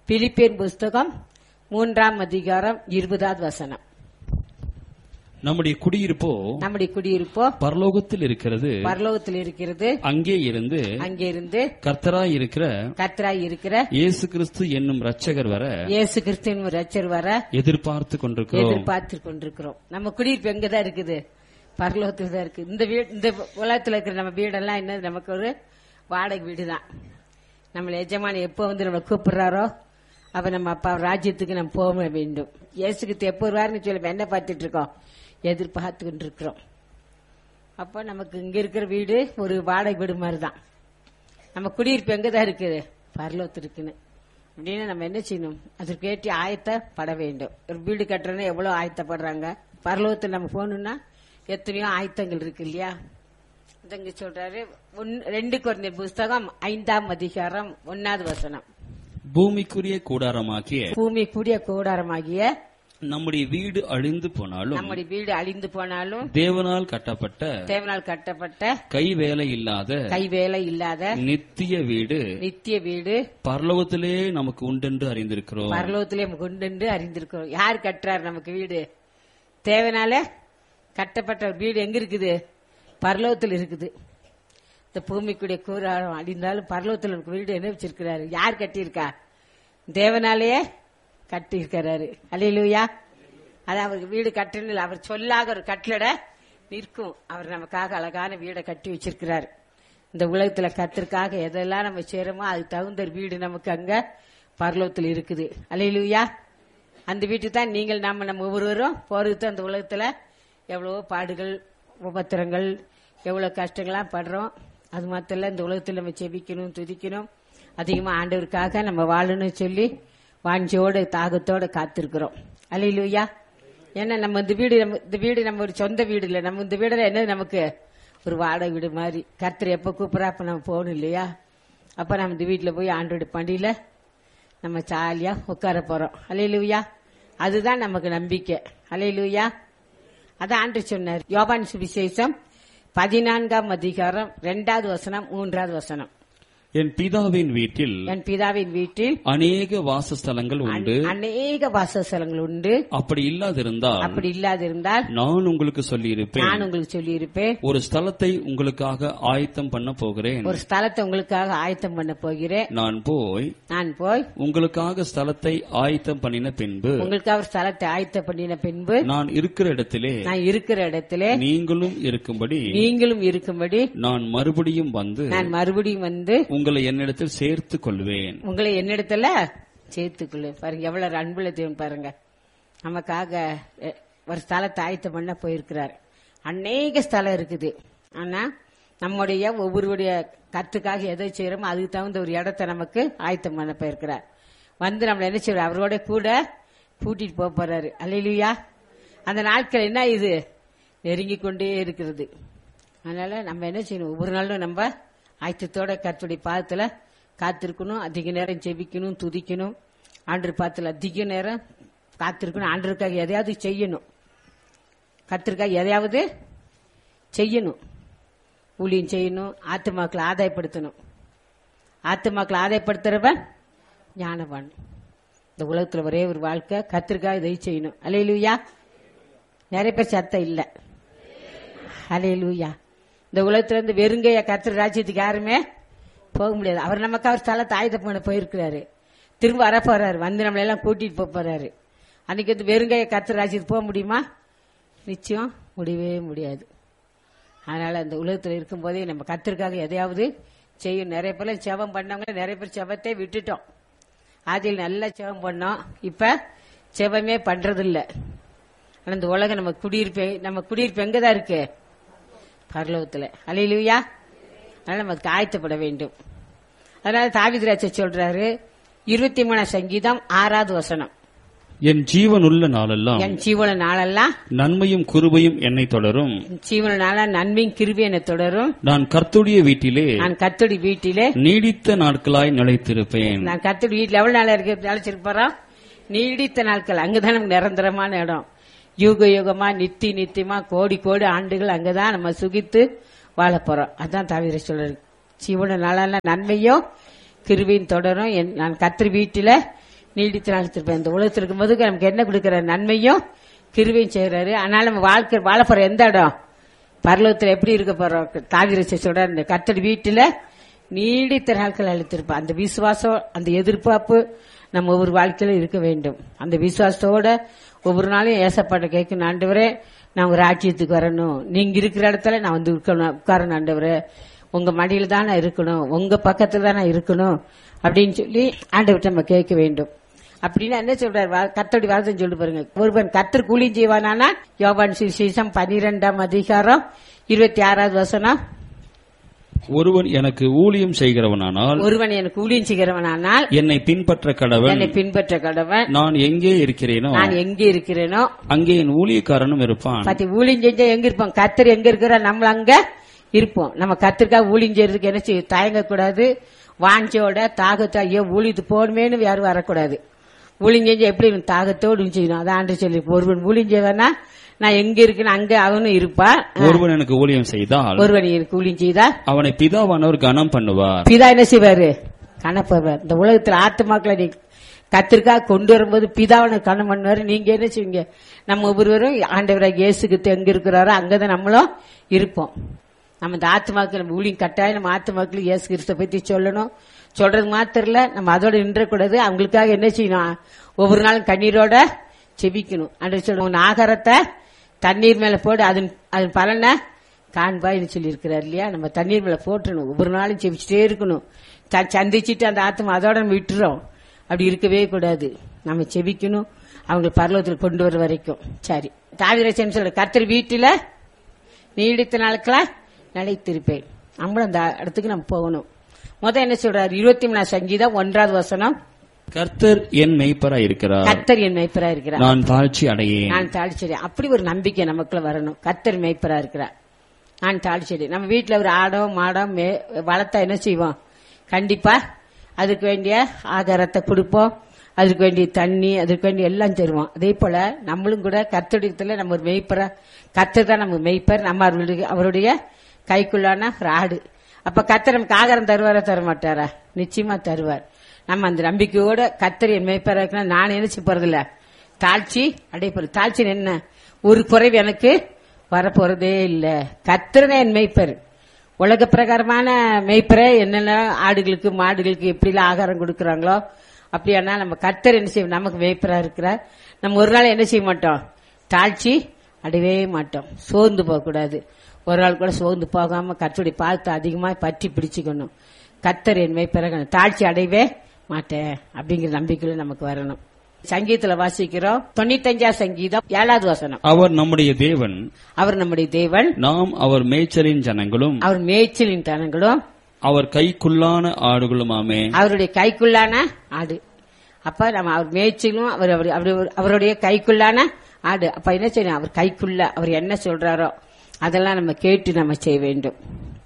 Philippian புஸ்தகம் மூன்றாம் அதிகாரம் இருபதாவது வசனம் நம்முடைய குடியிருப்போ நம்முடைய குடியிருப்போ பரலோகத்தில் இருக்கிறது பரலோகத்தில் இருக்கிறது அங்கே இருந்து அங்கிருந்து கர்த்தராய் இருக்கிற கர்த்தராய் இருக்கிற இயேசு கிறிஸ்து என்னும் ரட்சகர் வர இயேசு கிறிஸ்துவின் ரச்சர் வர எதிர்பார்த்து கொண்டிருக்கிறோம் எதிர்பார்த்து கொண்டிருக்கிறோம் நம்ம குடியிருப்பு எங்கதான் இருக்குது பரலோகத்தில் தான் இருக்கு இந்த வீடு இந்த உலகத்துல இருக்கிற நம்ம வீடெல்லாம் என்ன நமக்கு ஒரு வாடகை வீடு தான் நம்மள எஜமானி எப்போ வந்து நம்ம கூப்பிடுறாரோ அப்ப நம்ம அப்பா ராஜ்யத்துக்கு நம்ம போக வேண்டும் இயேசுக்கு எப்போ வருவாருன்னு சொல்லி நம்ம என்ன பார்த்துட்டு இருக்கோம் எதிர்பார்த்து கொண்டிருக்கிறோம் அப்போ நமக்கு இங்க இருக்கிற வீடு ஒரு வாடகை வீடு மாதிரி தான் நம்ம குடியிருப்பு எங்கதான் இருக்குது பரலோகத்து இருக்குன்னு அப்படின்னு நம்ம என்ன செய்யணும் அதற்கு ஏற்றி ஆயத்தப்பட வேண்டும் ஒரு வீடு கட்டுறோன்னா எவ்வளவு ஆயத்தப்படுறாங்க பரலோகத்தில் நம்ம போகணும்னா எத்தனையோ ஆயத்தங்கள் இருக்கு இல்லையா இதங்க சொல்றாரு ஒன்னு- ரெண்டு குறைந்த புஸ்தகம் ஐந்தாம் அதிகாரம் ஒன்னாவது வசனம் பூமிக்குரிய கூடாரமாக்கிய பூமி கூடிய கூடாரமாகிய நம்முடைய வீடு அழிந்து போனாலும் நம்முடைய வீடு அழிந்து போனாலும் தேவனால் கட்டப்பட்ட தேவனால் கட்டப்பட்ட கை வேலை இல்லாத கைவேலை இல்லாத நித்திய வீடு நித்திய வீடு பரலோகத்திலே நமக்கு உண்டென்று அறிந்திருக்கிறோம் பரலோகத்திலே கொண்டு அறிந்திருக்கிறோம் யார் கட்டுறார் நமக்கு வீடு தேவனால கட்டப்பட்ட ஒரு வீடு எங்க இருக்குது பரலோகத்தில் இருக்குது இந்த பூமிக்குடைய கூறாரம் அடிந்தாலும் பரலோகத்தில் நமக்கு வீடு என்ன வச்சிருக்கிறாரு யார் கட்டியிருக்கா தேவனாலேயே கட்டியிருக்கிறாரு அல்லையிலூயா அது அவருக்கு வீடு கட்டணும் அவர் சொல்லாக ஒரு கட்டளட நிற்கும் அவர் நமக்காக அழகான வீடை கட்டி வச்சிருக்கிறாரு இந்த உலகத்துல கத்திற்காக எதெல்லாம் நம்ம செய்யறோமோ அதுக்கு தகுந்த ஒரு வீடு நமக்கு அங்க பரலோகத்தில் இருக்குது அல்லையிலூயா அந்த வீட்டுக்கு தான் நீங்கள் நாம நம்ம ஒவ்வொருவரும் போறதுக்கு தான் அந்த உலகத்துல எவ்வளவோ பாடுகள் உபத்திரங்கள் எவ்வளவு கஷ்டங்கள்லாம் படுறோம் அது மாத்திரம் இல்ல, இந்த உலகத்தில் நம்ம செபிக்கணும் துதிக்கணும் அதிகமா ஆண்டவருக்காக நம்ம வாழணும்னு சொல்லி வாஞ்சியோட தாகத்தோட காத்திருக்கிறோம் அல்லையிலூயா ஏன்னா நம்ம இந்த வீடு நம்ம இந்த வீடு நம்ம ஒரு சொந்த வீடு இல்லை நம்ம இந்த வீடுல என்ன நமக்கு ஒரு வாடகை வீடு மாதிரி கர்த்தர் எப்ப கூப்பிடா அப்ப நம்ம போகணும் இல்லையா அப்ப நம்ம இந்த வீட்டுல போய் ஆண்டோட பண்டியில நம்ம ஜாலியா உட்கார போறோம் அலையிலுயா அதுதான் நமக்கு நம்பிக்கை அலையிலுயா அதான் ஆண்டு சொன்னார் யோபான் சுவிசேஷம் பதினான்காம் அதிகாரம் இரண்டாவது வசனம் மூன்றாவது வசனம் என் பிதாவின் வீட்டில் என் பிதாவின் வீட்டில் அநேக வாசஸ்தலங்கள் உண்டு அநேக வாசஸ்தலங்கள் உண்டு அப்படி இல்லாதிருந்தால் அப்படி இல்லாதிருந்தால் நான் உங்களுக்கு சொல்லியிருப்பேன் நான் உங்களுக்கு சொல்லியிருப்பேன் ஒரு ஸ்தலத்தை உங்களுக்காக ஆயத்தம் பண்ண போகிறேன் ஒரு ஸ்தலத்தை உங்களுக்காக ஆயத்தம் பண்ண போகிறேன் நான் போய் நான் போய் உங்களுக்காக ஸ்தலத்தை ஆயத்தம் பண்ணின பின்பு உங்களுக்காக ஒரு ஸ்தலத்தை ஆயத்தம் பண்ணின பின்பு நான் இருக்கிற இடத்திலே நான் இருக்கிற இடத்திலே நீங்களும் இருக்கும்படி நீங்களும் இருக்கும்படி நான் மறுபடியும் வந்து நான் மறுபடியும் வந்து உங்களை என்னிடத்தில் சேர்த்துக் கொள்வேன் உங்களை என்னிடத்துல சேர்த்துக்கொள்ளு பாருங்க எவ்வளவு அன்புள்ள தேவன் பாருங்க நமக்காக எ, ஒரு ஸ்தலத்தை ஆயத்தம் பண்ண போயிருக்கிறார் அநேக ஸ்தலம் இருக்குது ஆனா நம்முடைய ஒவ்வொருடைய கத்துக்காக எதை செய்யறோமோ அதுக்கு தகுந்த ஒரு இடத்த நமக்கு ஆயத்தம் பண்ண போயிருக்கிறார் வந்து நம்மள என்ன செய்வார் அவரோட கூட கூட்டிட்டு போக போறாரு அல்லையா அந்த நாட்கள் என்ன இது நெருங்கி கொண்டே இருக்கிறது அதனால நம்ம என்ன செய்யணும் ஒவ்வொரு நாளும் நம்ம ஆயத்தத்தோட கர்த்தருடைய பாதத்துல காத்திருக்கணும் அதிக நேரம் ஜெபிக்கணும் துதிக்கணும் ஆண்டு பாதத்துல அதிக நேரம் காத்திருக்கணும் ஆண்டருக்காக எதையாவது செய்யணும் கர்த்தருக்காக எதையாவது செய்யணும் ஊழியம் செய்யணும் ஆத்துமாக்களை ஆதாயப்படுத்தணும் ஆத்துமாக்களை ஆதாயப்படுத்துறவன் ஞானவான் இந்த உலகத்துல ஒரே ஒரு வாழ்க்கை கத்திற்காக இதை செய்யணும் அலையிலுயா நிறைய பேர் சத்தம் இல்ல அலையிலுயா இந்த உலகத்துல இருந்து வெறுங்கைய கத்திர ராஜ்யத்துக்கு யாருமே போக முடியாது அவர் நமக்கு அவர் ஸ்தலத்தை ஆயுத பண்ண போயிருக்கிறாரு திரும்ப வர போறாரு வந்து நம்மளை எல்லாம் கூட்டிட்டு போக போறாரு அன்னைக்கு வந்து வெறுங்கைய கத்திர ராஜ்யத்துக்கு போக முடியுமா நிச்சயம் முடியவே முடியாது அதனால அந்த உலகத்துல இருக்கும்போதே நம்ம கத்திற்காக எதையாவது செய்யும் நிறைய பேர் செவம் பண்ணவங்க நிறைய பேர் செவத்தை விட்டுட்டோம் ஆதியில் நல்லா செவம் பண்ணோம் இப்ப செவமே பண்றது இல்ல ஆனா இந்த உலகம் நம்ம குடியிருப்பு நம்ம குடியிருப்பு எங்கதான் இருக்கு பரலோகத்துல அலையிலுயா அதனால நமக்கு ஆயத்தப்பட வேண்டும் அதனால தாவிதிராட்ச சொல்றாரு இருபத்தி மூணாம் சங்கீதம் ஆறாவது வசனம் என் ஜீவனுள்ள நாளெல்லாம் என் ஜீவன நாளெல்லாம் நன்மையும் குருபையும் என்னை தொடரும் என் ஜீவன நாள நன்மையும் கிருபி என தொடரும் நான் கர்த்துடைய வீட்டிலே நான் கத்தடி வீட்டிலே நீடித்த நாட்களாய் நிலைத்திருப்பேன் நான் கத்தடி வீட்டுல எவ்வளவு நாள் இருக்கு நினைச்சிருப்போம் நீடித்த நாட்கள் அங்கதான் நமக்கு நிரந்தரமான இடம் யுக யுகமா நித்தி நித்தியமா கோடி கோடி ஆண்டுகள் அங்கதான் நம்ம சுகித்து வாழ போறோம் அதான் தவிர சொல்றது ஜீவன நாளான நன்மையும் கிருவியின் தொடரும் என்- நான் கத்திரி வீட்டில நீடித்து நாளித்திருப்பேன் இந்த உலகத்தில் இருக்கும்போது நமக்கு என்ன கொடுக்கிற நன்மையும் கிருவையும் செய்யறாரு அதனால நம்ம வாழ்க்கை வாழ போற எந்த இடம் பரலோகத்தில் எப்படி இருக்க போறோம் தாவிரசோட இந்த கத்தடி வீட்டுல நீடித்த நாட்கள் அளித்திருப்போம் அந்த விசுவாசம் அந்த எதிர்பார்ப்பு நம்ம ஒவ்வொரு வாழ்க்கையில இருக்க வேண்டும் அந்த விசுவாசத்தோட ஒவ்வொரு நாளும் ஏசப்பாட்ட கேட்கணும் ஆண்டவரே நான் ஒரு ராஜ்யத்துக்கு வரணும் நீங்க இருக்கிற இடத்துல நான் வந்து இருக்கணும் உட்காரணும் ஆண்டவரே உங்க மடியில தான் நான் இருக்கணும் உங்க பக்கத்துல தான் நான் இருக்கணும் அப்படின்னு சொல்லி ஆண்டவர்கிட்ட நம்ம கேட்க வேண்டும் அப்படின்னு என்ன சொல்றாரு வா- கர்த்தருடைய வார்த்தை சொல்லி பாருங்க ஒருவன் கத்தர் கூலி செய்வானா யோபான் சுவிசேஷம் பனிரெண்டாம் அதிகாரம் இருபத்தி ஆறாவது வசனம் ஒருவன் எனக்கு ஊழியம் செய்கிறவனானால் ஒருவன் எனக்கு ஊழியம் செய்கிறவனானால் என்னை பின்பற்ற கடவன் என்னை பின்பற்ற கடவன் நான் எங்கே இருக்கிறேனோ நான் எங்கே இருக்கிறேனோ அங்கே என் ஊழியக்காரனும் இருப்பான் பத்தி ஊழியம் செஞ்சா எங்க இருப்போம் கத்தர் எங்க இருக்கிற நம்ம அங்க இருப்போம் நம்ம கத்திரிக்காய் ஊழியம் செய்யறதுக்கு என்ன செய்ய தயங்க கூடாது வாஞ்சோட தாகத்தா ஐயோ ஊழியத்து போகணுமேனு யாரும் வரக்கூடாது ஊழியம் செஞ்சா எப்படி இருக்கும்? தாகத்தோடு செய்யணும் அதான் ஆண்டு சொல்லி ஒருவன் ஊழியம் செய்வானா நான் எங்க இருக்கேன்னு அங்க அவனும் இருப்பான் ஒருவன் எனக்கு ஊழியம் செய்தால் ஒருவன் எனக்கு ஊழியம் செய்தா அவனை பிதாவானவர் கனம் பண்ணுவார் பிதா என்ன செய்வாரு கணப்படுவார் இந்த உலகத்துல ஆத்துமாக்களை நீ கத்திரிக்காய் கொண்டு வரும்போது பிதாவனை கணம் பண்ணுவாரு நீங்க என்ன செய்வீங்க நம்ம ஒவ்வொருவரும் ஆண்டவராக இயேசுக்கு எங்க இருக்கிறாரோ அங்கதான் நம்மளும் இருப்போம் நம்ம இந்த ஆத்துமாக்கள் நம்ம ஊழியம் கட்டாயம் நம்ம ஆத்துமாக்கள் இயேசு கிறிஸ்த பத்தி சொல்லணும் சொல்றது மாத்திரம் இல்ல நம்ம அதோட நின்றக்கூடாது அவங்களுக்காக என்ன செய்யணும் ஒவ்வொரு நாளும் கண்ணீரோட செபிக்கணும் அன்று சொல்லணும் உன் ஆகாரத்தை தண்ணீர் மேல போடு அதன் அதன் பலனை காண்பாய்னு சொல்லி இருக்கிறார் இல்லையா நம்ம தண்ணீர் மேல போட்டுறணும் ஒவ்வொரு நாளும் செபிச்சுட்டே இருக்கணும் த- சந்திச்சுட்டு அந்த ஆத்மா அதோட நம்ம விட்டுறோம் அப்படி இருக்கவே கூடாது நம்ம செபிக்கணும் அவங்க பரலோகத்தில் கொண்டு வர வரைக்கும் சரி தாவிரசன் சொல்ற கர்த்தர் வீட்டுல நீடித்த நாளுக்களா நிலைத்திருப்பேன் நம்மளும் அந்த இடத்துக்கு நம்ம போகணும் முத என்ன சொல்றாரு இருபத்தி மூணாம் சங்கீதம் ஒன்றாவது வசனம் கர்த்தர் என் மெய்ப்பராய் இருக்கிறார் கர்த்தர் என் மெய்ப்பரா இருக்கிறார் நான் தாழ்ச்சி அடையேன் நான் தாழ்ச்செடி அப்படி ஒரு நம்பிக்கை நமக்குள்ள வரணும் கத்தர் மேய்ப்பரா இருக்கிறார் நான் தாழ்ச்செடி நம்ம வீட்டுல ஒரு ஆடோ மாடோ மே வளர்த்தா என்ன செய்வோம் கண்டிப்பா அதுக்கு வேண்டிய ஆகாரத்தை கொடுப்போம் அதுக்கு வேண்டிய தண்ணி அதுக்கு வேண்டிய எல்லாம் தருவோம் அதே போல நம்மளும் கூட கத்தடியத்துல நம்ம ஒரு மெய்ப்பரா கத்தர் தான் நம்ம மெய்ப்பர் நம்ம அவருடைய அவருடைய கைக்குள்ளான ஒரு ஆடு அப்ப கத்தர் நமக்கு ஆகாரம் தருவாரா தர மாட்டாரா நிச்சயமா தருவார் நம்ம அந்த நம்பிக்கையோட கத்தர் என் மெய்ப்பரா இருக்கணும் நான் நினைச்சு போறதில்ல தாழ்ச்சி அடைப்பது தாழ்ச்சி என்ன ஒரு குறைவு எனக்கு வரப்போறதே இல்ல கத்திரதான் என் மெய்ப்பர் உலக பிரகாரமான மெய்ப்பரை என்னென்ன ஆடுகளுக்கு மாடுகளுக்கு எப்படிலாம் ஆகாரம் கொடுக்கறாங்களோ அப்படியானா நம்ம கத்தர் என்ன செய்வோம் நமக்கு மெய்ப்பரா இருக்கிறார் நம்ம ஒரு நாள் என்ன செய்ய மாட்டோம் தாழ்ச்சி அடையவே மாட்டோம் சோர்ந்து போகக்கூடாது ஒரு நாள் கூட சோர்ந்து போகாம கத்தருடைய பாலத்தை அதிகமா பற்றி பிடிச்சுக்கணும் கத்தர் என் மெய்ப்பரை தாழ்ச்சி அடையவே மாட்டேன் அப்படிங்கிற நம்பிக்கையில நமக்கு வரணும் சங்கீதத்துல வாசிக்கிறோம் தொண்ணூத்தஞ்சா சங்கீதம் ஏழாவது வசனம் அவர் நம்முடைய தேவன் அவர் நம்முடைய தேவன் நாம் அவர் மேய்ச்சலின் ஜனங்களும் அவர் மேய்ச்சலின் தனங்களும் அவர் கைக்குள்ளான ஆடுகளுமாமே அவருடைய கைக்குள்ளான ஆடு அப்ப நம்ம அவர் மேய்ச்சலும் அவர் அவர்- அவர்- அவருடைய கைக்குள்ளான ஆடு அப்ப என்ன செய்யணும் அவர் கைக்குள்ள அவர் என்ன சொல்றாரோ அதெல்லாம் நம்ம கேட்டு நம்ம செய்ய வேண்டும்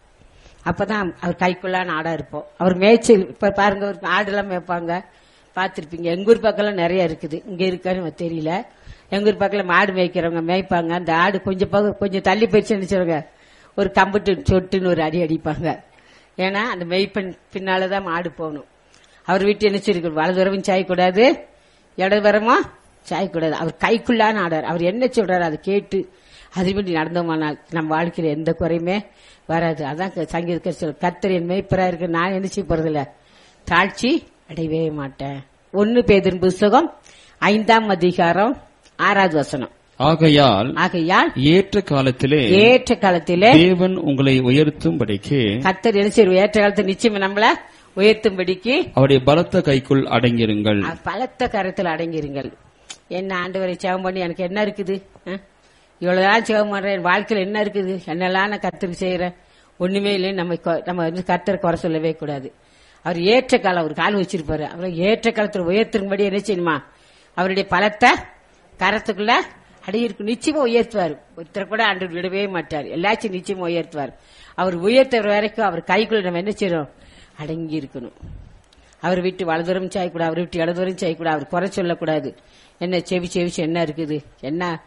அப்பதான் அவர் கைக்குள்ளான ஆடா இருப்போம் அவர் மேய்ச்சல் இப்ப பாருங்க ஒரு ஆடுலாம் மேய்ப்பாங்க பார்த்திருப்பீங்க எங்க ஊர் பக்கம்லாம் நிறைய இருக்குது இங்க இருக்கான்னு எனக்கு தெரியல எங்க ஊர் பக்கத்துல மாடு மேய்க்கிறவங்க மேய்ப்பாங்க அந்த ஆடு கொஞ்சம் பக்கம் கொஞ்சம் தள்ளி போயிடுச்சு நினைச்சவங்க ஒரு கம்புட்டு சொட்டுன்னு ஒரு அடி அடிப்பாங்க ஏன்னா அந்த மெய்ப்பெண் பின்னாலதான் மாடு போகணும் அவர் வீட்டு என்ன செய்யிருக்கு வலதுவரமும் சாயக்கூடாது இடதுவரமும் சாயக்கூடாது அவர் கைக்குள்ளான ஆடார் அவர் என்ன சொல்றாரு அதை கேட்டு அதுபடி நடந்தோமானால் நம்ம வாழ்க்கையில எந்த குறையுமே வராது அதான் சங்கீத சொல் கத்தர் என் மெய்ப்பரா இருக்கு நான் என்ன செய்ய போறதில்ல தாழ்ச்சி அடையவே மாட்டேன் ஒன்னு பேதின் புஸ்தகம் ஐந்தாம் அதிகாரம் ஆறாவது வசனம் ஆகையால் ஆகையால் ஏற்ற காலத்திலே ஏற்ற காலத்திலே தேவன் உங்களை உயர்த்தும்படிக்கு கத்தர் என்ன செய்வார் ஏற்ற காலத்தில் நிச்சயம் நம்மள உயர்த்தும்படிக்கு அவருடைய பலத்த கைக்குள் அடங்கிருங்கள் அ- பலத்த கரத்தில் அடங்கிருங்கள் என்ன ஆண்டவரை சேவம் பண்ணி எனக்கு என்ன இருக்குது ஆ? இவ்வளவுதான் சேவம் பண்றேன் என் வாழ்க்கையில என்ன இருக்குது என்னெல்லாம் நான் கத்தருக்கு செய்யறேன் ஒண்ணுமே இல்லை நம்ம கொ- நம்ம வந்து கத்தரை குறை சொல்லவே கூடாது அவர் ஏற்ற காலம் ஒரு கால் வச்சிருப்பாரு அவர் ஏற்ற காலத்தில் உயர்த்தும்படி என்ன செய்யணுமா அவருடைய பலத்தை கரத்துக்குள்ள அடியிருக்கு நிச்சயமா உயர்த்துவார் ஒருத்தர் கூட ஆண்டவர் விடவே மாட்டார் எல்லாச்சும் நிச்சயமா உயர்த்துவார் அவர் உயர்த்துற வரைக்கும் அவர் கைக்குள்ள நம்ம என்ன செய்யறோம் அடங்கி இருக்கணும் அவர் விட்டு வலதுரம் சாயக்கூடாது அவர் விட்டு இடதுவரம் சாயக்கூடாது அவர் குறை சொல்லக்கூடாது என்ன செவி செவிச்சு என்ன இருக்குது என்ன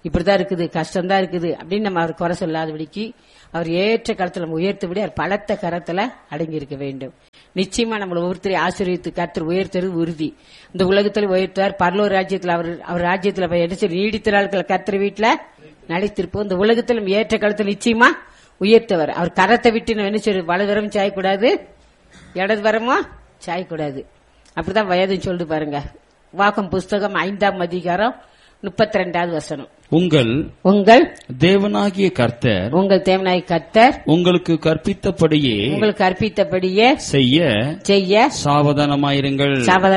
இப்படிதான் இருக்குது கஷ்டம் தான் இருக்குது அப்படின்னு நம்ம அவர் குறை சொல்லாதபடிக்கு அவர் ஏற்ற காலத்துல நம்ம உயர்த்தபடி அவர் பலத்த கரத்துல அடங்கி இருக்க வேண்டும் நிச்சயமா நம்மளை ஒவ்வொருத்தரை ஆசீர்வித்து கர்த்தர் உயர்த்தது உறுதி இந்த உலகத்துல உயர்த்துவார் பரலோர் ராஜ்யத்துல அவர் அவர் ராஜ்யத்துல போய் எடுத்து நீடித்த நாட்கள் கர்த்தர் வீட்டுல நடித்திருப்போம் இந்த உலகத்துல நம்ம ஏற்ற காலத்துல நிச்சயமா உயர்த்தவர் அவர் கரத்தை விட்டு நம்ம என்ன செய்ய வலதுவரம் சாயக்கூடாது இடது வரமோ சாயக்கூடாது அப்படிதான் வயதுன்னு சொல்லிட்டு பாருங்க வாக்கம் புஸ்தகம் ஐந்தாம் அதிகாரம் முப்பத்தி ரெண்டாவது வசனம் உங்கள் உங்கள் தேவனாகிய கர்த்தர் உங்கள் தேவனாய் கர்த்தர் உங்களுக்கு கற்பித்தபடியே உங்களுக்கு கற்பித்தபடியே செய்ய செய்ய சாவதானமாயிருங்கள் சாவதான